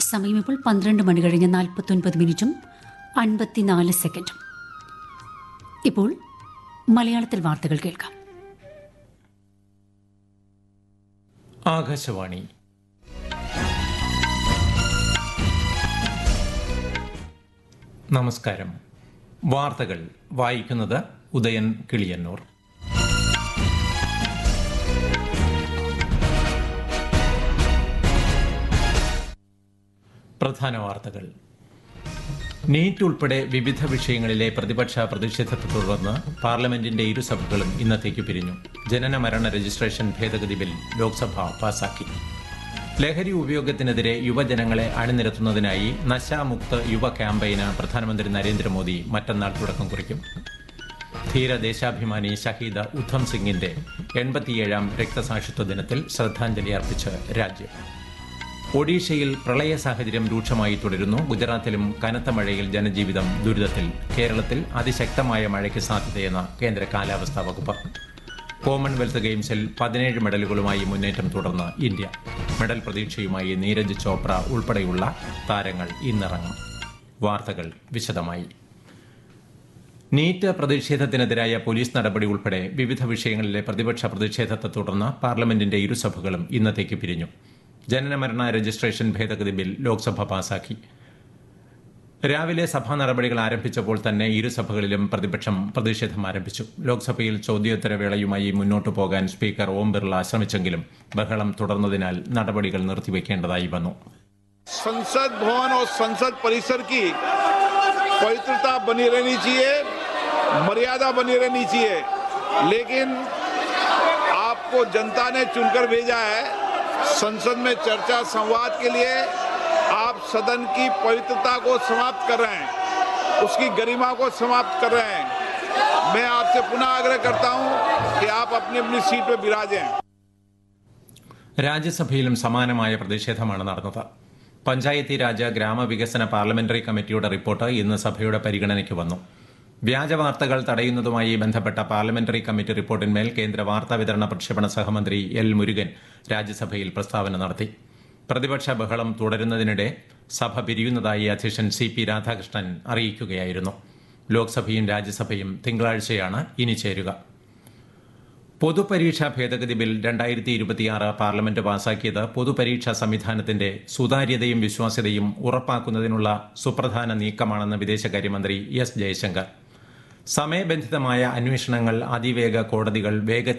സമയം ഇപ്പോൾ പന്ത്രണ്ട് മണി കഴിഞ്ഞ് നാൽപ്പത്തൊൻപത് മിനിറ്റും അൻപത്തിനാല് സെക്കൻഡും ഇപ്പോൾ മലയാളത്തിൽ വാർത്തകൾ കേൾക്കാം ആകാശവാണി നമസ്കാരം വാർത്തകൾ വായിക്കുന്നത് ഉദയൻ കിളിയന്നൂർ പ്രധാന വാർത്തകൾ നീറ്റ് ഉൾപ്പെടെ വിവിധ വിഷയങ്ങളിലെ പ്രതിപക്ഷ പ്രതിഷേധത്തെ തുടർന്ന് പാർലമെന്റിന്റെ ഇരുസഭകളും ഇന്നത്തേക്ക് പിരിഞ്ഞു ജനന മരണ രജിസ്ട്രേഷൻ ഭേദഗതി ബിൽ ലോക്സഭ പാസാക്കി ലഹരി ഉപയോഗത്തിനെതിരെ യുവജനങ്ങളെ അണിനിരത്തുന്നതിനായി നശാമുക്ത് യുവ ക്യാമ്പയിന് പ്രധാനമന്ത്രി നരേന്ദ്രമോദി മറ്റന്നാൾ തുടക്കം കുറിക്കും ധീര ദേശാഭിമാനി ഷഹീദ് ഉദ്ധം സിംഗിന്റെ എൺപത്തിയേഴാം രക്തസാക്ഷിത്വ ദിനത്തിൽ ശ്രദ്ധാഞ്ജലി അർപ്പിച്ച് രാജ്യം ഒഡീഷയിൽ പ്രളയ സാഹചര്യം രൂക്ഷമായി തുടരുന്നു ഗുജറാത്തിലും കനത്ത മഴയിൽ ജനജീവിതം ദുരിതത്തിൽ കേരളത്തിൽ അതിശക്തമായ മഴയ്ക്ക് സാധ്യതയെന്ന് കേന്ദ്ര കാലാവസ്ഥാ വകുപ്പ് കോമൺവെൽത്ത് ഗെയിംസിൽ പതിനേഴ് മെഡലുകളുമായി മുന്നേറ്റം തുടർന്ന് ഇന്ത്യ മെഡൽ പ്രതീക്ഷയുമായി നീരജ് ചോപ്ര ഉൾപ്പെടെയുള്ള താരങ്ങൾ ഇന്നിറങ്ങും വാർത്തകൾ വിശദമായി നീറ്റ് പ്രതിഷേധത്തിനെതിരായ പോലീസ് നടപടി ഉൾപ്പെടെ വിവിധ വിഷയങ്ങളിലെ പ്രതിപക്ഷ പ്രതിഷേധത്തെ തുടർന്ന് പാർലമെന്റിന്റെ ഇരുസഭകളും ഇന്നത്തേക്ക് പിരിഞ്ഞു ജനനമരണ രജിസ്ട്രേഷൻ ഭേദഗതി ബിൽ ലോക്സഭ പാസാക്കി രാവിലെ സഭാ നടപടികൾ ആരംഭിച്ചപ്പോൾ തന്നെ ഇരുസഭകളിലും പ്രതിപക്ഷം പ്രതിഷേധം ആരംഭിച്ചു ലോക്സഭയിൽ ചോദ്യോത്തരവേളയുമായി മുന്നോട്ടു പോകാൻ സ്പീക്കർ ഓം ബിർള ശ്രമിച്ചെങ്കിലും ബഹളം തുടർന്നതിനാൽ നടപടികൾ നിർത്തിവെക്കേണ്ടതായി വന്നു संसद भवन और संसद परिसर की पवित्रता बनी रहनी चाहिए मर्यादा बनी रहनी चाहिए लेकिन आपको जनता ने चुनकर भेजा है संसद में चर्चा संवाद के लिए आप सदन की पवित्रता को समाप्त कर रहे हैं उसकी गरिमा को समाप्त कर रहे हैं मैं आपसे पुनः आग्रह करता हूं कि आप अपनी अपनी सीट पर विराजें രാജ്യസഭയിലും സമാനമായ പ്രതിഷേധമാണ് നടന്നത് പഞ്ചായത്തി രാജ് ഗ്രാമവികസന പാർലമെന്ററി കമ്മിറ്റിയുടെ റിപ്പോർട്ട് ഇന്ന് സഭയുടെ പരിഗണനയ്ക്ക് വന്നു വ്യാജ വാർത്തകൾ തടയുന്നതുമായി ബന്ധപ്പെട്ട പാർലമെന്ററി കമ്മിറ്റി റിപ്പോർട്ടിന്മേൽ കേന്ദ്ര വാർത്താ വിതരണ പ്രക്ഷേപണ സഹമന്ത്രി എൽ മുരുകൻ രാജ്യസഭയിൽ പ്രസ്താവന നടത്തി പ്രതിപക്ഷ ബഹളം തുടരുന്നതിനിടെ സഭ പിരിയുന്നതായി അധ്യക്ഷൻ സി പി രാധാകൃഷ്ണൻ അറിയിക്കുകയായിരുന്നു ലോക്സഭയും രാജ്യസഭയും തിങ്കളാഴ്ചയാണ് ഇനി ചേരുക പൊതുപരീക്ഷാ ഭേദഗതി ബിൽ രണ്ടായിരത്തി ഇരുപത്തിയാറ് പാർലമെന്റ് പാസാക്കിയത് പൊതുപരീക്ഷാ സംവിധാനത്തിന്റെ സുതാര്യതയും വിശ്വാസ്യതയും ഉറപ്പാക്കുന്നതിനുള്ള സുപ്രധാന നീക്കമാണെന്ന് വിദേശകാര്യമന്ത്രി എസ് ജയശങ്കർ സമയബന്ധിതമായ അന്വേഷണങ്ങൾ അതിവേഗ കോടതികൾ വേഗ